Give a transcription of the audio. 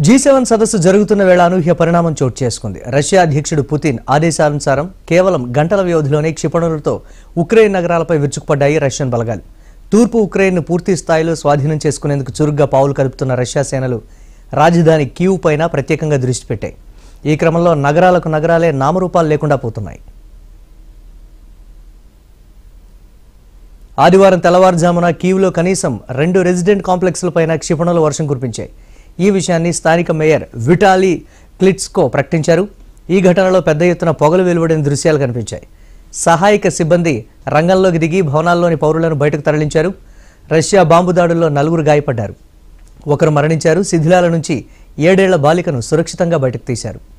G seven సదస్సు జరుగుతున్న వేళ అనూహ్య పరిణామం చోటు చేసుకుంది రష్యా అధ్యక్షుడు పుతిన్ ఆదేశానుసారం కేవలం గంటల వ్యవధిలోనే క్షిపణులతో ఉక్రెయిన్ నగరాలపై విరుచుకుపడ్డాయి రష్యన్ బలగాలు తూర్పు ఉక్రెయిన్ను పూర్తి స్థాయిలో స్వాధీనం చేసుకునేందుకు చురుగ్గా పావులు కలుపుతున్న రష్యా సేనలు రాజధాని కీవ్ పైన ప్రత్యేకంగా దృష్టి పెట్టాయి ఈ క్రమంలో నగరాలకు నగరాలే నామరూపాలు లేకుండా పోతున్నాయి ఆదివారం తెల్లవారుజామున కీవ్లో కనీసం రెండు రెసిడెంట్ కాంప్లెక్స్లపైన క్షిపణుల వర్షం కురిపించాయి ఈ విషయాన్ని స్థానిక మేయర్ విటాలీ క్లిట్స్కో ప్రకటించారు ఈ ఘటనలో పెద్ద ఎత్తున పొగలు వెలువడిన దృశ్యాలు కనిపించాయి సహాయక సిబ్బంది రంగంలోకి దిగి భవనాల్లోని పౌరులను బయటకు తరలించారు రష్యా బాంబు దాడుల్లో నలుగురు గాయపడ్డారు ఒకరు మరణించారు శిథిలాల నుంచి ఏడేళ్ల బాలికను సురక్షితంగా బయటకు తీశారు